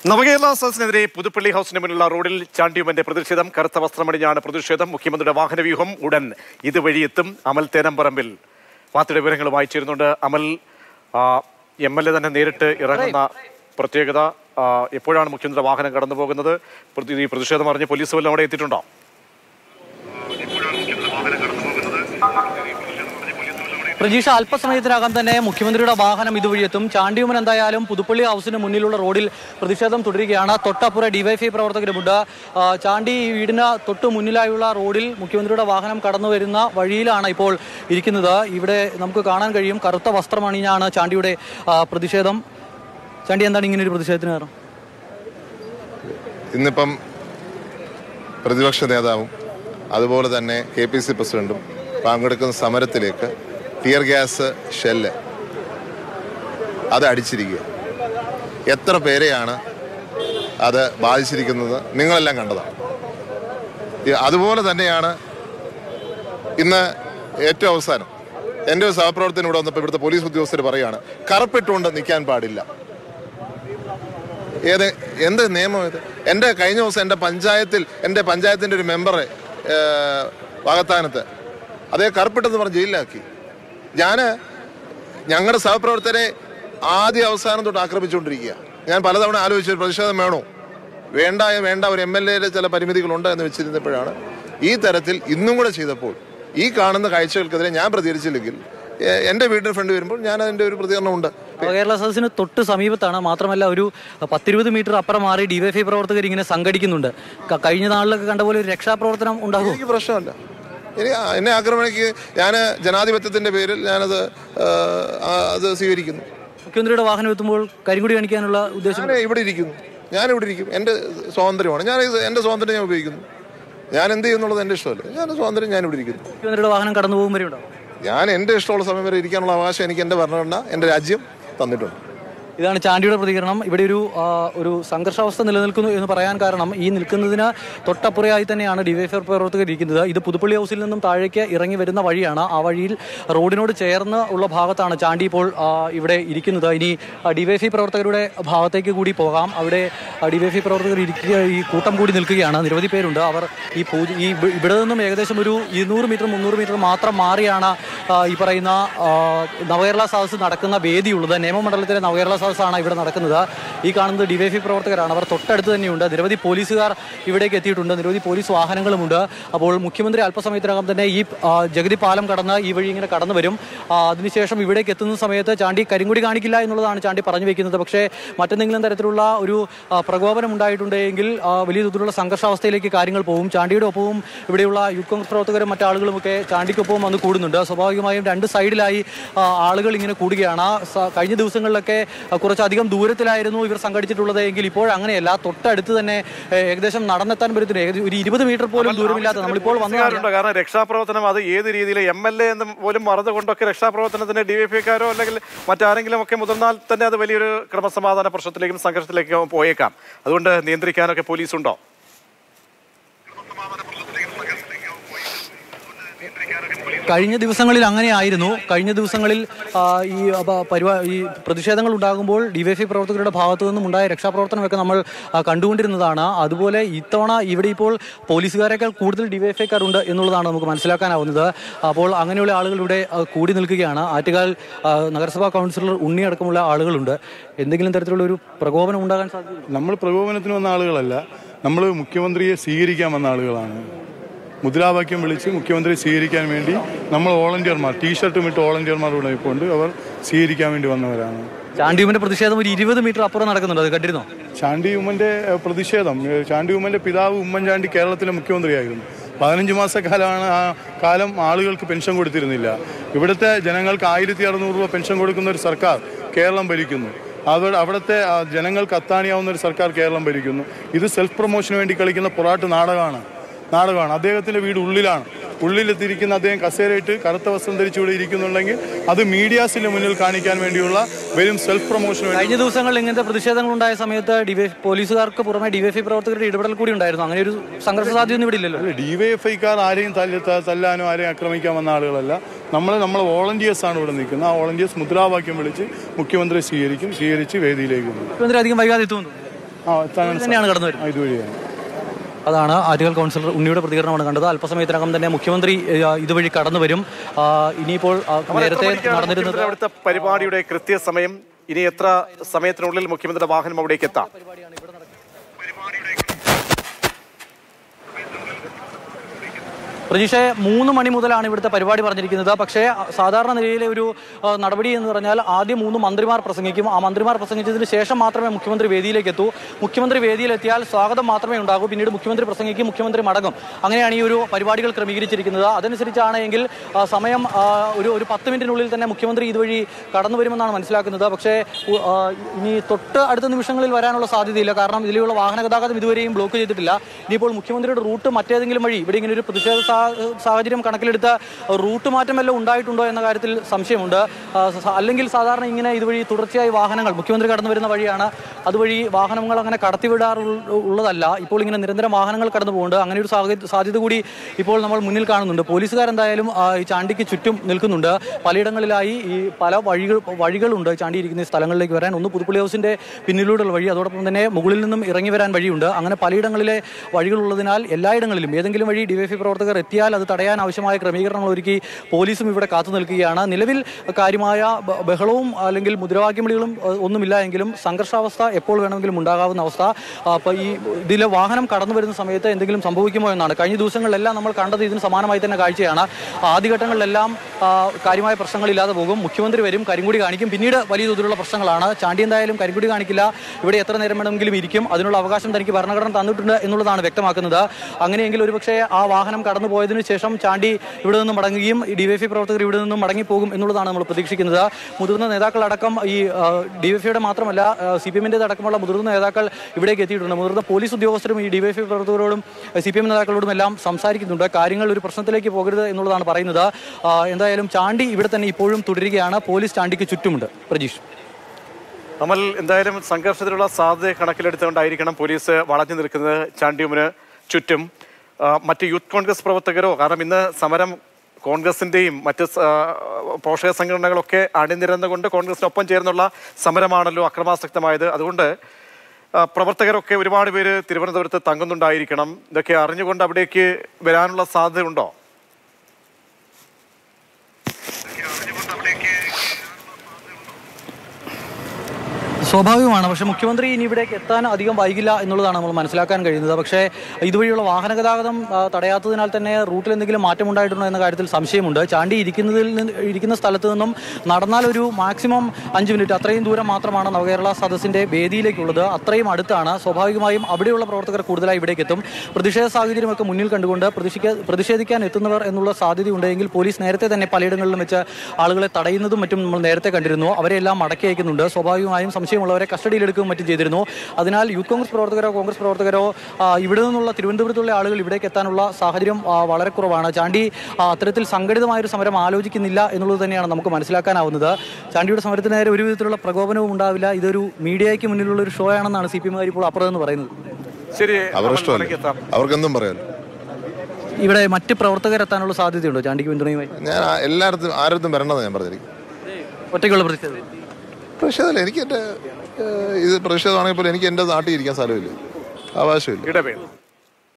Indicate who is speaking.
Speaker 1: നവകേരള സദസ്സിനെതിരെ പുതുപ്പള്ളി ഹൗസിന് മുന്നിലുള്ള റോഡിൽ ചാണ്ടിയുമന്റെ പ്രതിഷേധം കറുത്ത വസ്ത്രമണിഞ്ഞാണ് പ്രതിഷേധം മുഖ്യമന്ത്രിയുടെ വാഹനവ്യൂഹം ഉടൻ ഇതുവഴി എത്തും അമൽ തേനമ്പറമ്പിൽ വാർത്തയുടെ വിവരങ്ങൾ വായിച്ചിരുന്നുണ്ട് അമൽ എം എൽ എ തന്നെ നേരിട്ട് ഇറങ്ങുന്ന പ്രത്യേകത ആ, എപ്പോഴാണ് മുഖ്യമന്ത്രിയുടെ വാഹനം കടന്നു പോകുന്നത് പ്രതി- ഈ പ്രതിഷേധം അറിഞ്ഞ് പോലീസ് വല്ലതും അവിടെ എത്തിയിട്ടുണ്ടോ
Speaker 2: പ്രജീഷ അല്പസമയത്തിനകം തന്നെ മുഖ്യമന്ത്രിയുടെ വാഹനം ഇതുവഴി എത്തും ചാണ്ടിയുമൻ എന്തായാലും പുതുപ്പള്ളി ഹൗസിന് മുന്നിലുള്ള റോഡിൽ പ്രതിഷേധം തുടരുകയാണ് തൊട്ടപ്പുറ ഡിവൈഫൈ പ്രവർത്തകരുമുണ്ട് ആ, ചാണ്ടി ഈ വീടിന് തൊട്ട് മുന്നിലായുള്ള റോഡിൽ മുഖ്യമന്ത്രിയുടെ വാഹനം കടന്നു വരുന്ന വഴിയിലാണ് ഇപ്പോൾ ഇരിക്കുന്നത് ഇവിടെ നമുക്ക് കാണാൻ കഴിയും കറുത്ത വസ്ത്രമണിഞ്ഞാണ് ചാണ്ടിയുടെ ആ, പ്രതിഷേധം ചാണ്ടി എന്താണ് ഇങ്ങനെ ഒരു പ്രതിഷേധത്തിന് കാരണം
Speaker 3: ഇന്നിപ്പം പ്രതിപക്ഷ നേതാവും അതുപോലെ തന്നെ കെ പി സി പ്രസിഡന്റും പങ്കെടുക്കുന്ന സമരത്തിലേക്ക് ടിയർ ഗ്യാസ് ഷെല്ല് അത് അടിച്ചിരിക്കുക എത്ര പേരെയാണ് അത് ബാധിച്ചിരിക്കുന്നത് നിങ്ങളെല്ലാം കണ്ടതാണ് ഈ- അതുപോലെ തന്നെയാണ് ഇന്ന് ഏറ്റവും അവസാനം എൻ്റെ ഒരു സഹപ്രവർത്തനം ഇവിടെ വന്നപ്പോൾ ഇവിടുത്തെ പോലീസ് ഉദ്യോഗസ്ഥർ പറയുകയാണ് കറുപ്പിട്ടുകൊണ്ട് നിൽക്കാൻ പാടില്ല ഏത് എന്ത് നിയമം ഇത് എൻ്റെ കഴിഞ്ഞ ദിവസം എൻ്റെ പഞ്ചായത്തിൽ എൻ്റെ പഞ്ചായത്തിൻ്റെ ഒരു മെമ്പറെ ഏഹ്, വാകത്താനത്ത് അതേ കറുപ്പിട്ടെന്ന് പറഞ്ഞ് ജയിലിലാക്കി ഞാൻ ഞങ്ങളുടെ സഹപ്രവർത്തകരെ ആദ്യ അവസാനം തൊട്ട് ആക്രമിച്ചുകൊണ്ടിരിക്കുക ഞാൻ പലതവണ ആലോചിച്ചു ഒരു പ്രതിഷേധം വേണോ വേണ്ടായ വേണ്ട ഒരു എം എൽ എയുടെ ചില പരിമിതികളുണ്ട് എന്ന് വെച്ചിരുന്നപ്പോഴാണ് ഈ തരത്തിൽ ഇന്നും കൂടെ ചെയ്തപ്പോൾ ഈ കാണുന്ന കാഴ്ചകൾക്കെതിരെ ഞാൻ പ്രതികരിച്ചില്ലെങ്കിൽ ഏഹ്, എൻ്റെ വീടിന് ഫ്രണ്ട് വരുമ്പോൾ ഞാൻ അതിൻ്റെ ഒരു പ്രതികരണമുണ്ട്
Speaker 2: കേരള സദസ്സിന് തൊട്ട് സമീപത്താണ് മാത്രമല്ല ഒരു പത്തിരുപത് മീറ്റർ അപ്പുറം മാറി ഡിവൈഫൈ പ്രവർത്തകർ ഇങ്ങനെ സംഘടിക്കുന്നുണ്ട് ക- കഴിഞ്ഞ നാളിലൊക്കെ കണ്ട പോലെ ഒരു രക്ഷാപ്രവർത്തനം ഉണ്ടാകും
Speaker 3: എനിക്ക് പ്രശ്നമല്ല ഇനി ആ- എന്നെ ആക്രമണിക്ക് ഞാൻ ജനാധിപത്യത്തിന്റെ പേരിൽ ഞാനത് ആ, ആ, അത് സ്വീകരിക്കുന്നു
Speaker 2: മുഖ്യമന്ത്രിയുടെ വാഹനം എത്തുമ്പോൾ കരിങ്കുടി കാണിക്കാനുള്ള ഉദ്ദേശം
Speaker 3: ഞാൻ ഇവിടെ ഇരിക്കുന്നു ഞാൻ ഇവിടെ ഇരിക്കും എൻ്റെ സ്വാതന്ത്ര്യമാണ് ഞാൻ ഇത് എൻ്റെ സ്വാതന്ത്ര്യം ഞാൻ ഉപയോഗിക്കുന്നു ഞാൻ എന്ത് ചെയ്യുന്നുള്ളത് എൻ്റെ ഇഷ്ടമല്ല ഞാൻ സ്വാതന്ത്ര്യം ഞാൻ ഇവിടെ ഇരിക്കുന്നു
Speaker 2: മുഖ്യമന്ത്രിയുടെ വാഹനം കടന്നു പോകും വരെ ഉണ്ടാവും
Speaker 3: ഞാൻ എൻ്റെ ഇഷ്ടമുള്ള സമയം വരെ ഇരിക്കാനുള്ള അവകാശം എനിക്ക് എൻ്റെ ഭരണഘടന എൻ്റെ രാജ്യം തന്നിട്ടുണ്ട്
Speaker 2: ഇതാണ് ചാണ്ടിയുടെ പ്രതികരണം ഇവിടെ ഒരു ആ, ഒരു സംഘർഷാവസ്ഥ നിലനിൽക്കുന്നു എന്ന് പറയാൻ കാരണം ഈ നിൽക്കുന്നതിന് തൊട്ടപ്പുറയായി തന്നെയാണ് ഡിവൈഫൈ പ്രവർത്തകർ ഇരിക്കുന്നത് ഇത് പുതുപ്പള്ളി ഹൗസിൽ നിന്നും താഴേക്ക് ഇറങ്ങി വരുന്ന വഴിയാണ് ആ വഴിയിൽ റോഡിനോട് ചേർന്ന് ഉള്ള ഭാഗത്താണ് ചാണ്ടി ഇപ്പോൾ ആ, ഇവിടെ ഇരിക്കുന്നത് ഇനി ഡിവൈഫൈ പ്രവർത്തകരുടെ ഭാഗത്തേക്ക് കൂടി പോകാം അവിടെ ഡിവൈഫൈ പ്രവർത്തകർ ഇരിക്കുക ഈ കൂട്ടം കൂടി നിൽക്കുകയാണ് നിരവധി പേരുണ്ട് അവർ ഈ പൂജ ഈ ഇവ- ഇവിടെ നിന്നും ഏകദേശം ഒരു ഇരുന്നൂറ് മീറ്റർ മുന്നൂറ് മീറ്റർ മാത്രം മാറിയാണ് ആ, ഈ പറയുന്ന ആ, നവകേരള സദസ്സ് നടക്കുന്ന വേദിയുള്ളത് നിയമമണ്ഡലത്തിലെ നവകേരള സദസ്സാണ് ഇവിടെ നടക്കുന്നത് ഈ കാണുന്നത് ഡിവൈഫൈ പ്രവർത്തകരാണ് അവർ തൊട്ടടുത്ത് തന്നെയുണ്ട് നിരവധി പോലീസുകാർ ഇവിടേക്ക് എത്തിയിട്ടുണ്ട് നിരവധി പോലീസ് വാഹനങ്ങളുമുണ്ട് അപ്പോൾ മുഖ്യമന്ത്രി അല്പസമയത്തിനകം തന്നെ ഈ ആ, ജഗതി പാലം കടന്ന് ഈ വഴി ഇങ്ങനെ കടന്നു വരും ആ, അതിനുശേഷം ഇവിടേക്ക് എത്തുന്ന സമയത്ത് ചാണ്ടി കരിങ്കുടി കാണിക്കില്ല എന്നുള്ളതാണ് ചാണ്ടി പറഞ്ഞു വെക്കുന്നത് പക്ഷേ മറ്റെന്തെങ്കിലും തരത്തിലുള്ള ഒരു ആ, പ്രകോപനം ഉണ്ടായിട്ടുണ്ടെങ്കിൽ ആ, വലിയ തോതിലുള്ള സംഘർഷാവസ്ഥയിലേക്ക് കാര്യങ്ങൾ പോകും ചാണ്ടിയുടെ ഒപ്പവും ഇവിടെയുള്ള യൂത്ത് കോൺഗ്രസ് പ്രവർത്തകരും മറ്റാളുകളുമൊക്കെ ചാണ്ടിക്കൊപ്പവും വന്ന് കൂടുന്നുണ്ട് സ്വാഭാവികമായും രണ്ട് സൈഡിലായി ആ, ആളുകൾ ഇങ്ങനെ കൂടുകയാണ് സ- കഴിഞ്ഞ ദിവസങ്ങളിലൊക്കെ ആ, കുറച്ചധികം ദൂരത്തിലായിരുന്നു ഇവർ സംഘടിച്ചിട്ടുള്ളത് എങ്കിൽ ഇപ്പോൾ അങ്ങനെയല്ല തൊട്ടടുത്ത് തന്നെ ഏ, ഏകദേശം നടന്നെത്താൻ പറ്റത്തില്ല ഏകദേശം ഒരു ഇരുപത് മീറ്റർ പോലും ദൂരമില്ലാത്ത നമ്മളിപ്പോൾ വന്നതാണ്
Speaker 1: പോലീസുകാരുണ്ട് കാരണം രക്ഷാപ്രവർത്തനം അത് ഏത് രീതിയിൽ എം എൽ എ എന്ന് പോലും മറന്നുകൊണ്ടൊക്കെ രക്ഷാപ്രവർത്തനത്തിന് ഡിവൈഎഫ്ഐക്കാരോ അല്ലെങ്കിൽ മറ്റാരെങ്കിലും ഒക്കെ മുതിർന്നാൽ തന്നെ അത് വലിയൊരു ക്രമസമാധാന പ്രശ്നത്തിലേക്കും സംഘർഷത്തിലേക്കും പോയേക്കാം അതുകൊണ്ട് നിയന്ത്രിക്കാനൊക്കെ പോലീസുണ്ടോ
Speaker 2: കഴിഞ്ഞ ദിവസങ്ങളിൽ അങ്ങനെയായിരുന്നു കഴിഞ്ഞ ദിവസങ്ങളിൽ ആ, ഈ അപ- പരിപാ ഈ പ്രതിഷേധങ്ങൾ ഉണ്ടാകുമ്പോൾ ഡിവൈഎഫ്ഐ പ്രവർത്തകരുടെ ഭാഗത്തു നിന്നും ഉണ്ടായ രക്ഷാപ്രവർത്തനമൊക്കെ നമ്മൾ ആ, കണ്ടുകൊണ്ടിരുന്നതാണ് അതുപോലെ ഇത്തവണ ഇവിടെ ഇപ്പോൾ പോലീസുകാരെക്കാൾ കൂടുതൽ ഡിവൈഎഫ്ഐക്കാരുണ്ട് എന്നുള്ളതാണ് നമുക്ക് മനസ്സിലാക്കാനാവുന്നത് അപ്പോൾ അങ്ങനെയുള്ള ആളുകൾ ഇവിടെ ആ, കൂടി നിൽക്കുകയാണ് ആറ്റുകാൽ ആ, നഗരസഭാ കൗൺസിലർ ഉണ്ണി അടക്കമുള്ള ആളുകളുണ്ട് എന്തെങ്കിലും തരത്തിലുള്ള ഒരു പ്രകോപനം ഉണ്ടാകാൻ സാധ്യത
Speaker 4: നമ്മൾ പ്രകോപനത്തിന് വന്ന ആളുകളല്ല നമ്മൾ മുഖ്യമന്ത്രിയെ സ്വീകരിക്കാൻ വന്ന ആളുകളാണ് മുദ്രാവാക്യം വിളിച്ച് മുഖ്യമന്ത്രിയെ സ്വീകരിക്കാൻ വേണ്ടി നമ്മൾ വോളണ്ടിയർമാർ ടീഷർട്ടും ഇട്ട് വോളണ്ടിയർമാർ ഇവിടെ നിൽപ്പുണ്ട് അവർ സ്വീകരിക്കാൻ വേണ്ടി വന്നവരാണ്
Speaker 2: ചാണ്ടിയുമിന്റെ പ്രതിഷേധം ഒരു ഇരുപത് മീറ്റർ അപ്പുറം നടക്കുന്നുണ്ട് അത് കണ്ടിരുന്നോ
Speaker 4: ചാണ്ടി ഉമ്മന്റെ ഏഹ്, പ്രതിഷേധം ഏഹ്, ചാണ്ടി ഉമ്മന്റെ പിതാവ് ഉമ്മൻചാണ്ടി കേരളത്തിലെ മുഖ്യമന്ത്രിയായിരുന്നു പതിനഞ്ച് മാസക്കാലമാണ് ആ കാലം ആളുകൾക്ക് പെൻഷൻ കൊടുത്തിരുന്നില്ല ഇവിടുത്തെ ജനങ്ങൾക്ക് ആയിരത്തി അറുന്നൂറ് രൂപ പെൻഷൻ കൊടുക്കുന്ന ഒരു സർക്കാർ കേരളം ഭരിക്കുന്നു അവിടെ അവിടുത്തെ ആ, ജനങ്ങൾക്ക് അത്താണിയാവുന്ന ഒരു സർക്കാർ കേരളം ഭരിക്കുന്നു ഇത് സെൽഫ് പ്രൊമോഷന് വേണ്ടി കളിക്കുന്ന പൊറാട്ട് നാടകമാണ് നാടകമാണ് അദ്ദേഹത്തിന്റെ വീട് ഉള്ളിലാണ് ഉള്ളിലെത്തിയിരിക്കുന്ന അദ്ദേഹം കസേരയിട്ട് കറുത്ത വസ്ത്രം ധരിച്ച് ഇവിടെ ഇരിക്കുന്നുണ്ടെങ്കിൽ അത് മീഡിയാസിന്റെ മുന്നിൽ കാണിക്കാൻ വേണ്ടിയുള്ള വെറും സെൽഫ് പ്രൊമോഷന് വേണ്ടി
Speaker 2: കഴിഞ്ഞ ദിവസങ്ങളിൽ ഇങ്ങനത്തെ പ്രതിഷേധങ്ങൾ ഉണ്ടായ സമയത്ത് ഡിവൈ പോലീസുകാർക്ക് പുറമെ ഡിവൈഎഫ്ഐ പ്രവർത്തകരുടെ ഇടപെടൽ കൂടി ഉണ്ടായിരുന്നു അങ്ങനെ ഒരു സംഘർഷ സാധ്യതയൊന്നും ഇവിടെ ഇല്ലല്ലോ
Speaker 4: അല്ല ഡിവൈഎഫ്ഐക്കാർ ആരെയും തല്ല് ത- തല്ലാനോ ആരെയും ആക്രമിക്കാൻ വന്ന ആളുകളല്ല നമ്മൾ നമ്മൾ വോളണ്ടിയേഴ്സ് ആണ് ഇവിടെ നിൽക്കുന്നത് ആ വോളണ്ടിയേഴ്സ് മുദ്രാവാക്യം വിളിച്ച് മുഖ്യമന്ത്രി സ്വീകരിക്കും സ്വീകരിച്ച് വേദിയിലേക്ക് പോകും
Speaker 2: മുഖ്യമന്ത്രി അധികം വൈകാതെ എത്തുമെന്ന് തോന്നുന്നു.
Speaker 4: ആ എത്താൻ
Speaker 2: തന്നെയാണ് കടന്നു വരുന്നത്
Speaker 4: ആ, ഇതുവഴിയാണ്
Speaker 2: അതാണ് ആറ്റുകാൽ കൗൺസിലർ ഉണ്ണിയുടെ പ്രതികരണമാണ് കണ്ടത് അല്പസമയത്തിനകം തന്നെ മുഖ്യമന്ത്രി ആ, ഇതുവഴി കടന്നു വരും ആ, ഇനിയിപ്പോൾ ആ,
Speaker 1: അമൽ, എത്ര
Speaker 2: നേരത്തെ
Speaker 1: മണിക്കാണ്
Speaker 2: നടന്നിരുന്നത്
Speaker 1: മുഖ്യമന്ത്രി അവിടുത്തെ പരിപാടിയുടെ കൃത്യസമയം ഇനി എത്ര സമയത്തിനുള്ളിൽ മുഖ്യമന്ത്രിയുടെ വാഹനം അവിടേക്ക് എത്താം
Speaker 2: പ്രതീക്ഷ മൂന്ന് മണി മുതലാണ് ഇവിടുത്തെ പരിപാടി പറഞ്ഞിരിക്കുന്നത് പക്ഷേ സാധാരണ നിലയിലെ ഒരു ആ, നടപടി എന്ന് പറഞ്ഞാൽ ആദ്യം മൂന്ന് മന്ത്രിമാർ പ്രസംഗിക്കും ആ മന്ത്രിമാർ പ്രസംഗിച്ചതിന് ശേഷം മാത്രമേ മുഖ്യമന്ത്രി വേദിയിലേക്ക് എത്തൂ മുഖ്യമന്ത്രി വേദിയിലെത്തിയാൽ സ്വാഗതം മാത്രമേ ഉണ്ടാകൂ പിന്നീട് മുഖ്യമന്ത്രി പ്രസംഗിക്കും മുഖ്യമന്ത്രി മടങ്ങും അങ്ങനെയാണ് ഈ ഒരു പരിപാടികൾ ക്രമീകരിച്ചിരിക്കുന്നത് അതനുസരിച്ചാണ് എങ്കിൽ ആ, സമയം ആ, ഒരു ഒരു പത്ത് മിനിറ്റിനുള്ളിൽ തന്നെ മുഖ്യമന്ത്രി ഇതുവഴി കടന്നു വരുമെന്നാണ് മനസ്സിലാക്കുന്നത് പക്ഷേ ഉ, ആ, ഇനി തൊട്ട് അടുത്ത നിമിഷങ്ങളിൽ വരാനുള്ള സാധ്യതയില്ല കാരണം ഇതിലുള്ള വാഹന ഗതാഗതം ഇതുവരെയും ബ്ലോക്ക് ചെയ്തിട്ടില്ല ഇനിയിപ്പോൾ മുഖ്യമന്ത്രിയുടെ റൂട്ട് മറ്റേതെങ്കിലും വഴി ഇവിടെ ഇങ്ങനെ ഒരു പ്രതിഷേധ സാ- സാഹചര്യം കണക്കിലെടുത്ത റൂട്ട് മാറ്റം വല്ലതും ഉണ്ടായിട്ടുണ്ടോ എന്ന കാര്യത്തിൽ സംശയമുണ്ട് ആ, സ- അല്ലെങ്കിൽ സാധാരണ ഇങ്ങനെ ഇതുവഴി തുടർച്ചയായി വാഹനങ്ങൾ മുഖ്യമന്ത്രി കടന്നു വരുന്ന വഴിയാണ് അതുവഴി വാഹനങ്ങൾ അങ്ങനെ കടത്തിവിടാറുള്ളതല്ല ഇപ്പോൾ ഇങ്ങനെ നിരന്തരം വാഹനങ്ങൾ കടന്നു പോകുന്നുണ്ട് അങ്ങനെ ഒരു സാഹചര്യ- സാധ്യത കൂടി ഇപ്പോൾ നമ്മൾ മുന്നിൽ കാണുന്നുണ്ട് പോലീസുകാരെന്തായാലും ആ, ഈ ചാണ്ടിക്ക് ചുറ്റും നിൽക്കുന്നുണ്ട് പലയിടങ്ങളിലായി ഈ പല വഴികൾ വഴികളുണ്ട് ചാണ്ടി ഇരിക്കുന്ന ഈ സ്ഥലങ്ങളിലേക്ക് വരാൻ ഒന്ന് പുതുപ്പള്ളി ഹൗസിന്റെ പിന്നിലൂടെയുള്ള വഴി അതോടൊപ്പം തന്നെ മുകളിൽ നിന്നും ഇറങ്ങി വരാൻ വഴിയുണ്ട് അങ്ങനെ പലയിടങ്ങളിലെ വഴികളുള്ളതിനാൽ എല്ലായിടങ്ങളിലും ഏതെങ്കിലും വഴി ഡിവൈഎഫ്ഐ പ്രവർത്തകർ എത്തിയാൽ അത് തടയാൻ ആവശ്യമായ ക്രമീകരണങ്ങൾ ഒരുക്കി പോലീസും ഇവിടെ കാത്തു നിൽക്കുകയാണ് നിലവിൽ കാര്യമായ ബ- ബഹളവും അല്ലെങ്കിൽ മുദ്രാവാക്യം വിളികളും ഏഹ്, ഒന്നുമില്ല എങ്കിലും സംഘർഷാവസ്ഥ എപ്പോൾ വേണമെങ്കിലും ഉണ്ടാകാവുന്ന അവസ്ഥ അപ്പോൾ ഈ ഇതിലെ വാഹനം കടന്നു വരുന്ന സമയത്ത് എന്തെങ്കിലും സംഭവിക്കുമോ എന്നാണ് കഴിഞ്ഞ ദിവസങ്ങളിലെല്ലാം നമ്മൾ കണ്ടത് ഇതിന് സമാനമായി തന്നെ കാഴ്ചയാണ് ആദ്യഘട്ടങ്ങളിലെല്ലാം ആ, കാര്യമായ പ്രശ്നങ്ങളില്ലാതെ പോകും മുഖ്യമന്ത്രി വരും കരിങ്കുടി കാണിക്കും പിന്നീട് വലിയ തോതിലുള്ള പ്രശ്നങ്ങളാണ് ചാണ്ടി എന്തായാലും കരിങ്കുടി കാണിക്കില്ല ഇവിടെ എത്ര നേരം വേണമെങ്കിലും ഇരിക്കും അതിനുള്ള അവകാശം തനിക്ക് ഭരണഘടന തന്നിട്ടുണ്ട് എന്നുള്ളതാണ് വ്യക്തമാക്കുന്നത് അങ്ങനെയെങ്കിൽ ഒരുപക്ഷെ ആ വാഹനം കടന്നു പോയതിനു ശേഷം ചാണ്ടി ഇവിടെ നിന്ന് മടങ്ങുകയും ഈ ഡിവൈഎഫ്ഐ പ്രവർത്തകർ ഇവിടെ നിന്നും മടങ്ങിപ്പോകും എന്നുള്ളതാണ് നമ്മൾ പ്രതീക്ഷിക്കുന്നത് മുതിർന്ന നേതാക്കളടക്കം ഈ ഡിവൈഎഫ്ഐയുടെ മാത്രമല്ല സി പി എമ്മിൻ്റെ അടക്കമുള്ള മുതിർന്ന നേതാക്കൾ ഇവിടേക്ക് എത്തിയിട്ടുണ്ട് മുതിർന്ന പോലീസ് ഉദ്യോഗസ്ഥരും ഈ ഡിവൈഎഫ്ഐ പ്രവർത്തകരോടും സി പി എം നേതാക്കളോടും എല്ലാം സംസാരിക്കുന്നുണ്ട് കാര്യങ്ങൾ ഒരു പ്രശ്നത്തിലേക്ക് പോകരുത് എന്നുള്ളതാണ് പറയുന്നത് ആ, എന്തായാലും ചാണ്ടി ഇവിടെ തന്നെ ഇപ്പോഴും തുടരുകയാണ് പോലീസ് ചാണ്ടിക്ക് ചുറ്റുമുണ്ട് പ്രജീഷ്
Speaker 1: അമൽ എന്തായാലും സംഘർഷത്തിലുള്ള സാധ്യത കണക്കിലെടുത്തുകൊണ്ടായിരിക്കണം പോലീസ് വളഞ്ഞു നിൽക്കുന്നത് ചാണ്ടിയുമിന് ചുറ്റും ആ, മറ്റ് യൂത്ത് കോൺഗ്രസ് പ്രവർത്തകരോ കാരണം ഇന്ന് സമരം കോൺഗ്രസിന്റെയും മറ്റ് സ- പോഷക സംഘടനകളൊക്കെ അണിനിരന്നുകൊണ്ട് കോൺഗ്രസിനൊപ്പം ചേർന്നുള്ള സമരമാണല്ലോ അക്രമാസക്തമായത് അതുകൊണ്ട് ആ, പ്രവർത്തകരൊക്കെ ഒരുപാട് പേര് തിരുവനന്തപുരത്ത് തങ്ങുന്നുണ്ടായിരിക്കണം ഇതൊക്കെ അറിഞ്ഞുകൊണ്ട് അവിടേക്ക് വരാനുള്ള സാധ്യതയുണ്ടോ
Speaker 2: സ്വാഭാവികമാണ് പക്ഷേ മുഖ്യമന്ത്രി ഇനി ഇവിടേക്ക് എത്താൻ അധികം വൈകില്ല എന്നുള്ളതാണ് നമ്മൾ മനസ്സിലാക്കാൻ കഴിയുന്നത് പക്ഷേ ഇതുവഴിയുള്ള വാഹന ഗതാഗതം ആ, തടയാത്തതിനാൽ തന്നെ റൂട്ടിൽ എന്തെങ്കിലും മാറ്റം ഉണ്ടായിട്ടുണ്ടോ എന്ന കാര്യത്തിൽ സംശയമുണ്ട് ചാണ്ടി ഇരിക്കുന്നതിൽ നിന്ന് ഇരിക്കുന്ന സ്ഥലത്ത് നിന്നും നടന്നാൽ ഒരു മാക്സിമം അഞ്ച് മിനിറ്റ് അത്രയും ദൂരം മാത്രമാണ് നവകേരള സദസ്സിന്റെ വേദിയിലേക്കുള്ളത് അത്രയും അടുത്താണ് സ്വാഭാവികമായും അവിടെയുള്ള പ്രവർത്തകർ കൂടുതലായി ഇവിടേക്ക് എത്തും പ്രതിഷേധ സാഹചര്യമൊക്കെ മുന്നിൽ കണ്ടുകൊണ്ട് പ്രതിഷേധ പ്രതിഷേധിക്കാൻ എത്തുന്നവർ എന്നുള്ള സാധ്യതയുണ്ടെങ്കിൽ പോലീസ് നേരത്തെ തന്നെ പലയിടങ്ങളിലും വെച്ച് ആളുകളെ തടയുന്നതും മറ്റും നമ്മൾ നേരത്തെ കണ്ടിരുന്നു അവരെല്ലാം മടക്കി അയക്കുന്നുണ്ട് സ്വാഭാവികമായും സംശയമുള്ളവരെ കസ്റ്റഡിയിലെടുക്കുകയും മറ്റും ചെയ്തിരുന്നു അതിനാൽ യൂത്ത് കോൺഗ്രസ് പ്രവർത്തകരോ കോൺഗ്രസ് പ്രവർത്തകരോ ആ, ഇവിടെ നിന്നുള്ള തിരുവനന്തപുരത്തുള്ള ആളുകൾ ഇവിടേക്ക് എത്താനുള്ള സാഹചര്യം ആ, വളരെ കുറവാണ് ചാണ്ടി ആ, അത്തരത്തിൽ സംഘടിതമായൊരു സമരം ആലോചിക്കുന്നില്ല എന്നുള്ളത് തന്നെയാണ് നമുക്ക് മനസ്സിലാക്കാനാവുന്നത് ചാണ്ടിയുടെ സമരത്തിന് നേരെ ഒരു വിധത്തിലുള്ള പ്രകോപനവും ഉണ്ടാവില്ല ഇതൊരു മീഡിയയ്ക്ക് മുന്നിലുള്ള ഒരു ഷോ ആണെന്നാണ് സി പി എമ്മുകാർ ഇപ്പോൾ അപ്പുറമെന്ന് പറയുന്നത്
Speaker 1: ശരി
Speaker 3: അവർ
Speaker 1: അമൽ
Speaker 3: ഇഷ്ടമല്ലേ
Speaker 1: മടങ്ങി എത്താം
Speaker 3: അവർക്കെന്തും പറയാലോ
Speaker 2: ഇവിടെ മറ്റ് പ്രവർത്തകരെത്താനുള്ള സാധ്യതയുണ്ടോ ചാണ്ടിക്ക് പിന്തുണയുമായി
Speaker 3: ഞാൻ ആ- എല്ലായിടത്തും ആരടുത്തും വരണമെന്ന് ഞാൻ പറഞ്ഞിരിക്കും
Speaker 2: ഒറ്റയ്ക്കുള്ള പ്രതിഷേധം
Speaker 3: പ്രതിഷേധമല്ല എനിക്ക് എൻ്റെ ഏഹ്, ഇത് പ്രതിഷേധമാണെങ്കിൽ പോലും എനിക്ക് എൻ്റെ നാട്ടിൽ ഇരിക്കാൻ സ്ഥലമില്ല അവകാശമില്ല
Speaker 1: ഇടവേള